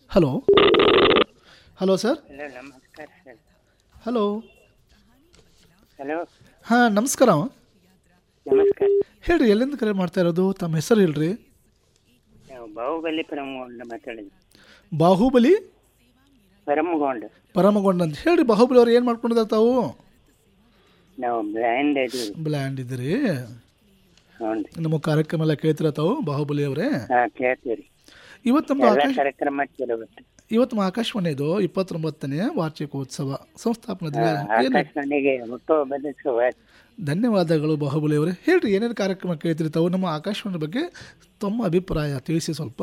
Hello hello sir hello ನಮಸ್ಕಾರ sir hello hello ಹಾಂ ನಮಸ್ಕಾರ ನಮಸ್ಕಾರ ಹೇಳ್ರಿ ಎಲ್ಲಿಂದ ಕರೆ ಮಾಡ್ತಾ ಇರೋದು ತಮ್ಮ ಹೆಸರು ಹೇಳ್ರಿ ನಾವು ಬಾಹುಬಲಿ ಪರಮಗೊಂಡ ಮಾತಾಡಿದ್ವಿ ಬಾಹುಬಲಿ ಪರಮಗೊಂಡ ಪರಮಗೊಂಡ ಅಂತ ಹೇಳ್ರಿ ಬಾಹುಬಲಿ ಅವ್ರು ಏನು ಮಾಡ್ಕೊಂಡಿದ್ದಾರೆ ತಾವು ನಾವು ಬ್ಲೈಂಡ್ ಇದೀವಿ ಬ್ಲ್ಯಾಂಡ್ ಇದ್ದೀರಿ ಹ್ಞೂ ರೀ ನಮ್ಮ ಕಾರ್ಯಕ್ರಮ ಎಲ್ಲ ಕೇಳ್ತೀರ ತಾವು ಬಾಹುಬಲಿ ಅವರೇ ಹಾಂ ಕೇಳ್ತೀವಿ ಇವತ್ತು ನಮ್ಮ ಎಲ್ಲ ಆಕಾಶ ಕಾರ್ಯಕ್ರಮ ಕೇಳಬೇಕು ಇವತ್ತು ನಮ್ಮ ಆಕಾಶವಾಣಿದು ಇಪ್ಪತ್ತೊಂಬತ್ತನೇ ವಾರ್ಷಿಕೋತ್ಸವ ಸಂಸ್ಥಾಪನಾ ದಿನ ಏನು ಆಕಾಶವಾಣಿಗೆ ಹುಟ್ಟೋ ಬದಲಿಸುವ ಧನ್ಯವಾದಗಳು ಬಾಹುಬಲಿ ಅವರೇ ಹೇಳ್ರಿ ಏನೇನು ಕಾರ್ಯಕ್ರಮ ಕೇಳ್ತೀರಿ ತಾವು ನಮ್ಮ ಆಕಾಶವಾಣಿ ಬಗ್ಗೆ ತಮ್ಮ ಅಭಿಪ್ರಾಯ ತಿಳಿಸಿ ಸ್ವಲ್ಪ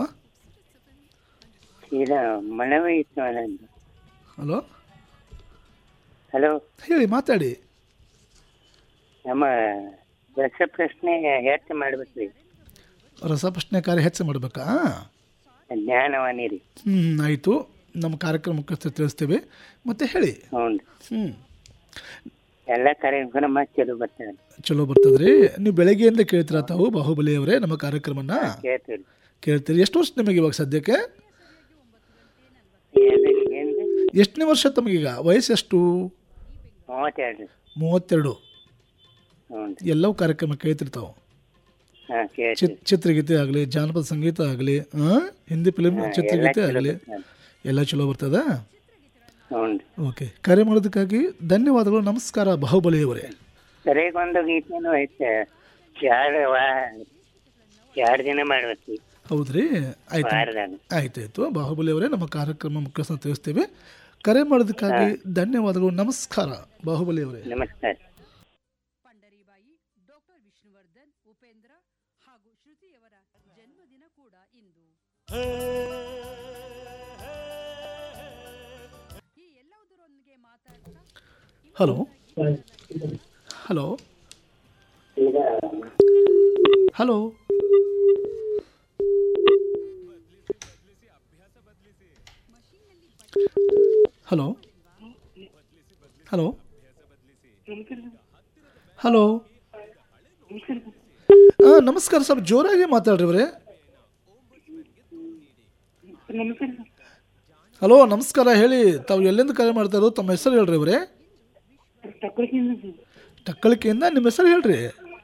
ಈಗ ಮನವಿ ಇತ್ತು ನಂದು ಹಲೋ ಹಲೋ ಹೇಳಿ ಮಾತಾಡಿ ನಮ್ಮ ರಸಪ್ರಶ್ನೆ ಹೆಚ್ಚು ಮಾಡ್ಬೇಕ್ರಿ ರಸಪ್ರಶ್ನೆ ಕಾರ್ಯ ಹೆಚ್ಚು ಮಾಡಬೇಕಾ ಜ್ಞಾನವಾಣಿ ರೀ ಹ್ಞೂ ಆಯಿತು ನಮ್ಮ ಕಾರ್ಯಕ್ರಮಕ್ಕೆ ತಿಳಿಸ್ತೇವೆ ಮತ್ತೆ ಹೇಳಿ ಹ್ಞೂ ರೀ ಹ್ಞೂ ಎಲ್ಲ ಕಾರ್ಯಕ್ರಮ ಕೇಳು ಬರ್ತದೆ ಚಲೋ ಬರ್ತದ್ರಿ ನೀವು ಬೆಳಗ್ಗೆಯಿಂದ ಕೇಳ್ತೀರಾ ತಾವು ಬಾಹುಬಲಿ ಅವರೇ ನಮ್ಮ ಕಾರ್ಯಕ್ರಮನ ಕೇಳ್ತೀವಿ ರೀ ಕೇಳ್ತೀರಿ ಎಷ್ಟು ವರ್ಷ ನಿಮಗೆ ಇವಾಗ ಸದ್ಯಕ್ಕೆ ಏನು ಏನು ರೀ ಎಷ್ಟನೇ ವರ್ಷ ತಮಗೀಗ ವಯಸ್ಸೆಷ್ಟು ಮೂವತ್ತೆರಡು ರೀ ಮೂವತ್ತೆರಡು ಹ್ಞೂ ರೀ ಎಲ್ಲವೂ ಕಾರ್ಯಕ್ರಮ ಕೇಳ್ತಿರ್ತಾವೆ ಹಾಂ ಕೇಳ್ತೀವಿ ಚಿತ್ ಚಿತ್ರಗೀತೆ ಆಗಲಿ ಜಾನಪದ ಸಂಗೀತ ಆಗಲಿ ಹಿಂದಿ ಫಿಲ್ಮ್ ಚಿತ್ರಗೀತೆ ಆಗಲಿ ಎಲ್ಲ ಚಲೋ ಬರ್ತದ ಹ್ಞೂ ರೀ ಓಕೆ ಕರೆ ಮಾಡೋದಕ್ಕಾಗಿ ಧನ್ಯವಾದಗಳು ನಮಸ್ಕಾರ ಬಾಹುಬಲಿ ಅವರೇ ಸರಿಗೊಂದು ಗೀತೆನೂ ಐತೆ ಎರಡು ವಾ ಎರಡು ದಿನ ಮಾಡ್ಬೇಕು ಹೌದ್ರಿ ಆಯ್ತು ವಾರದಾಗ ಆಯ್ತಾಯ್ತು ಬಾಹುಬಲಿ ಅವರೇ ನಮ್ಮ ಕಾರ್ಯಕ್ರಮ ಮುಖ್ಯಸ್ಥನ ತಿಳಿಸ್ತೇವೆ ಕರೆ ಮಾಡೋದಕ್ಕಾಗಿ ಧನ್ಯವಾದಗಳು ನಮಸ್ಕಾರ ಬಾಹುಬಲಿ ಅವರೇ ನಮಸ್ಕಾರ ಪಂಡರಿಬಾಯಿ ಡಾಕ್ಟರ್ ವಿಷ್ಣುವರ್ಧನ್ ಉಪೇಂದ್ರ ಹಾಗೂ ಶ್ರುತಿಯವರ ಜನ್ಮದಿನ ಕೂಡ ಇಂದು ಈ ಎಲ್ಲದರೊಂದಿಗೆ ಮಾತಾಡ್ತಾ hello hello hello hello hello hello ಹಾಂ ನಮಸ್ಕಾರ ಸ್ವಲ್ಪ ಜೋರಾಗಿ ಮಾತಾಡ್ರಿ ಅವರೇ ಹಲೋ ನಮಸ್ಕಾರ ಹೇಳಿ ತಾವು ಎಲ್ಲಿಂದ ಕರೆ ಮಾಡ್ತಾ ಇರೋದು ತಮ್ಮ ಹೆಸರು ಹೇಳ್ರಿ ಅವರೇ ಟಕ್ಕಳಿಕೆಯಿಂದ ನಿಮ್ಮ ಹೆಸರು ಹೇಳ್ರಿ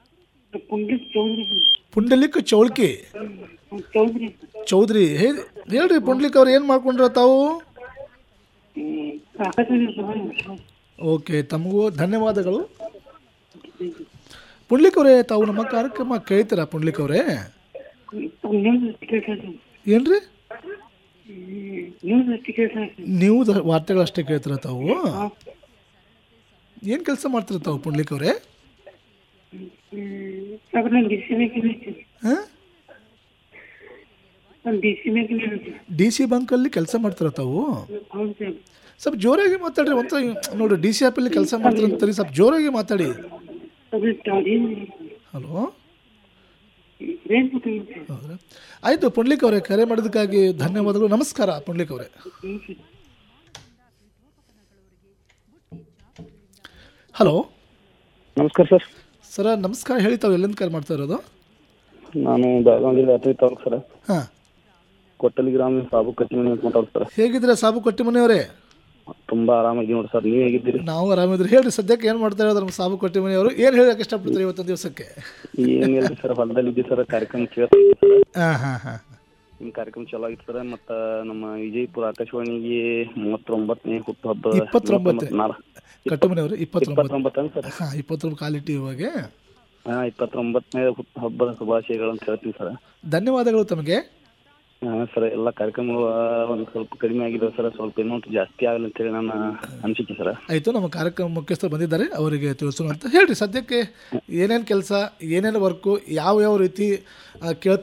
ಪುಂಡಲಿಕ್ ಚೌಳ್ಕಿ ಚೌಧರಿ ಹೇ ಹೇಳ್ರಿ ಪುಂಡ್ಲಿಕ್ ಅವ್ರು ಏನು ಮಾಡ್ಕೊಂಡ್ರ ತಾವು ಓಕೆ ತಮಗೂ ಧನ್ಯವಾದಗಳು ಪುಂಡ್ಲಿಕ್ ಅವರೇ ತಾವು ನಮ್ಮ ಕಾರ್ಯಕ್ರಮ ಕೇಳ್ತೀರಾ ಪುಂಡ್ಲಿಕ್ ಅವರೇ ಏನ್ರಿ ನೀವು ದ- ವಾರ್ತೆಗಳಷ್ಟೇ ಕೇಳ್ತೀರ ತಾವು ಏನು ಕೆಲಸ ಮಾಡ್ತೀರ ತಾವು ಪುಂಡ್ಲಿಕ್ ಅವರೇ ಹಾಂ ಡಿ ಸಿ ಬ್ಯಾಂಕಲ್ಲಿ ಕೆಲಸ ಮಾಡ್ತೀರ ತಾವು ಸ್ವಲ್ಪ ಜೋರಾಗಿ ಮಾತಾಡ್ರಿ ಒಂಥರ ನೋಡಿ ಡಿ ಸಿ ಆ್ಯಪಲ್ಲಿ ಕೆಲಸ ಮಾಡ್ತೀರ ಅಂತಾರೆ ಸ್ವಲ್ಪ ಜೋರಾಗಿ ಮಾತಾಡಿ ಹಲೋ ಹೌದಾ ಆಯಿತು ಪುಂಡ್ಲಿಕ್ ಅವರೇ ಕರೆ ಮಾಡೋದಕ್ಕಾಗಿ ಧನ್ಯವಾದಗಳು ನಮಸ್ಕಾರ ಪುಂಡ್ಲಿಕ್ ಅವರೇ ಹಲೋ ನಮಸ್ಕಾರ ಸರ್ ಸರ ನಮಸ್ಕಾರ ಹೇಳಿ ತಾವು ಎಲ್ಲಿಂದ ಕರೆ ಮಾಡ್ತಾ ಇರೋದು ನಾನು ಬೆಳಗಾವಿ ಜಿಲ್ಲೆ ಹತ್ತನೇ ತಾಲೂಕು ಸರ್ ಹಾಂ ಕೊಟ್ಟಲಿ ಗ್ರಾಮ ಸಾಬು ಕಟ್ಟಿಮನಿ ಅಂತ ಮಾತಾಡ್ತಾರೆ ಸರ್ ಹೇಗಿದ್ದೀರಾ ಸಾಬು ಕಟ್ಟಿ ಮನೆಯವರೇ ತುಂಬಾ ಆರಾಮಾಗಿ ನೋಡಿ ಸರ್ ನೀವು ಹೇಗಿದ್ದೀರಿ ನಾವು ಆರಾಮಿದ್ರಿ ಹೇಳ್ರಿ ಸದ್ಯಕ್ಕೆ ಏನು ಮಾಡ್ತಾ ಇರೋದು ನಮ್ಮ ಸಾಬು ಕಟ್ಟಿ ಮನೆಯವರು ಏನು ಹೇಳಕ್ಕೆ ಇಷ್ಟಪಡ್ತಾರೆ ಇವತ್ತೊಂದು ದಿವಸಕ್ಕೆ ಏನಿಲ್ಲ ಸರ್ ಹೊಲದಲ್ಲಿ ಇದ್ದೀವಿ ಸರ್ ಕಾರ್ಯಕ್ರಮ ಕೇಳ್ತೀವಿ ಸರ್ ಹಾಂ ಹಾಂ ಹಾಂ ನಿಮ್ಮ ಕಾರ್ಯಕ್ರಮ ಚಲೋ ಆಗಿತ್ತು ಸರ್ ಮತ್ತು ನಮ್ಮ ವಿಜಯಪುರ ಆಕಾಶವಾಣಿಗೆ ಮೂವತ್ತೊಂಬತ್ತನೇ ಹುಟ್ಟುಹಬ್ಬ ಇಪ್ಪತ್ತೊಂಬತ್ತನೇ. ನಾಲ್ಕು ಕಟ್ಟಿ ಮನೆಯವರು ಇಪ್ಪತ್ತೊಂಬತ್ತು ಇಪ್ಪತ್ತೊಂಬತ್ತು ಅಂತ ಸರ್ ಹಾಂ ಇಪ್ಪತ್ತೊಂಬತ್ತು ಕಾಲಿಟಿ ಇವಾಗ ಹಾಂ ಇಪ್ಪತ್ತೊಂಬತ್ತನೇ ಹುಟ್ಟುಹಬ್ಬದ ಶುಭಾಶಯಗಳು ಅಂತ ಹೇಳ್ತೀನಿ ಸರ್ ಧನ್ಯವಾದಗಳು ತಮಗೆ ಹಾಂ ಸರ್ ಎಲ್ಲ ಕಾರ್ಯಕ್ರಮಗಳು ಒಂದು ಸ್ವಲ್ಪ ಕಡಿಮೆ ಆಗಿದೆ ಸರ್ ಸ್ವಲ್ಪ ಇನ್ನೊಂದು ಜಾಸ್ತಿ ಆಗಲಿ ಅಂತೇಳಿ ನನ್ನ ಅನಿಸಿಕೆ ಸರ್ ಆಯಿತು ನಮ್ಮ ಕಾರ್ಯಕ್ರಮ ಮುಖ್ಯಸ್ಥರು ಬಂದಿದ್ದಾರೆ ಅವರಿಗೆ ತಿಳಿಸೋಣ ಅಂತ ಹೇಳ್ರಿ ಸದ್ಯಕ್ಕೆ ಏನೇನು ಕೆಲಸ ಏನೇನು ವರ್ಕು ಯಾವ ಯಾವ ರೀತಿ ಕೇಳ್ತಾ